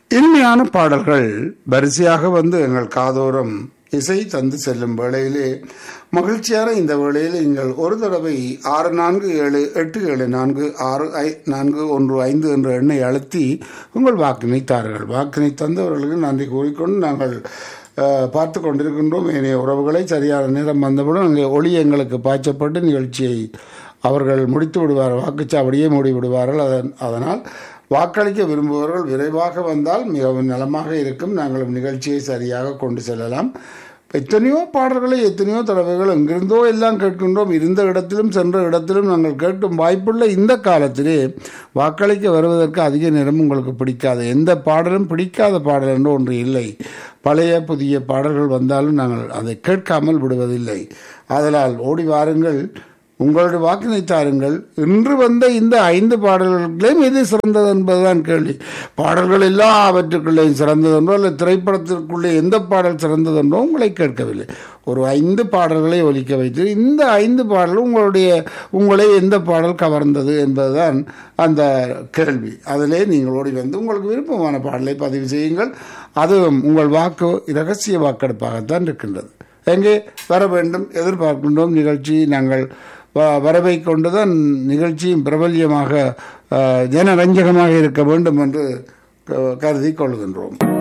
இனிமையான பாடல்கள் வரிசையாக வந்து எங்கள் காதோரம் இசை தந்து செல்லும் வேளையிலே மகிழ்ச்சியான இந்த வேளையில் நீங்கள் ஒரு தடவை ஆறு நான்கு ஏழு எட்டு ஏழு நான்கு ஆறு ஐ நான்கு ஒன்று ஐந்து என்ற எண்ணை அழுத்தி உங்கள் வாக்கினை தாருங்கள் வாக்கினை தந்தவர்களுக்கு நன்றி கூறிக்கொண்டு நாங்கள் அஹ், பார்த்து கொண்டிருக்கின்றோம் ஏனைய உறவுகளை சரியான நேரம் வந்தவுடன் அங்கே ஒளி எங்களுக்கு பாய்ச்சப்பட்டு நிகழ்ச்சியை அவர்கள் முடித்து விடுவார் வாக்குச்சாவடியே மூடி விடுவார்கள் அதன் அதனால் வாக்களிக்க விரும்புபவர்கள் விரைவாக வந்தால் மிகவும் நலமாக இருக்கும் நாங்கள் நிகழ்ச்சியை சரியாக கொண்டு செல்லலாம் எத்தனையோ பாடல்களை எத்தனையோ தடவைகள் எங்கிருந்தோ எல்லாம் கேட்கின்றோம் இருந்த இடத்திலும் சென்ற இடத்திலும் நாங்கள் கேட்கும் வாய்ப்புள்ள இந்த காலத்திலே வாக்களிக்க வருவதற்கு அதிக நேரம் உங்களுக்கு பிடிக்காது எந்த பாடலும் பிடிக்காத பாடல் என்று ஒன்று இல்லை பழைய புதிய பாடல்கள் வந்தாலும் நாங்கள் அதை கேட்காமல் விடுவதில்லை ஆதலால் ஓடி வாருங்கள் உங்களுடைய வாக்கினை தாருங்கள் இன்று வந்த இந்த ஐந்து பாடல்களிலும் எது சிறந்தது என்பதுதான் கேள்வி பாடல்கள் எல்லாவற்றுக்குள்ளேயும் சிறந்ததென்றோ அல்லது திரைப்படத்திற்குள்ளே எந்த பாடல் சிறந்ததென்றோ உங்களை கேட்கவில்லை ஒரு ஐந்து பாடல்களை ஒலிக்க வைத்து இந்த ஐந்து பாடலும் உங்களுடைய உங்களை எந்த பாடல் கவர்ந்தது என்பதுதான் அந்த கேள்வி அதிலே நீங்கள் ஓடி வந்து உங்களுக்கு விருப்பமான பாடலை பதிவு செய்யுங்கள் அதுவும் உங்கள் வாக்கு இரகசிய வாக்கெடுப்பாகத்தான் இருக்கின்றது எங்கே வர வேண்டும் எதிர்பார்க்கின்றோம் நிகழ்ச்சி நாங்கள் வ- வரவை கொண்டுதான் நிகழ்ச்சியும் பிரபல்யமாக அஹ், ஜனரஞ்சகமாக இருக்க வேண்டும் என்று க- கருதி கொள்கின்றோம்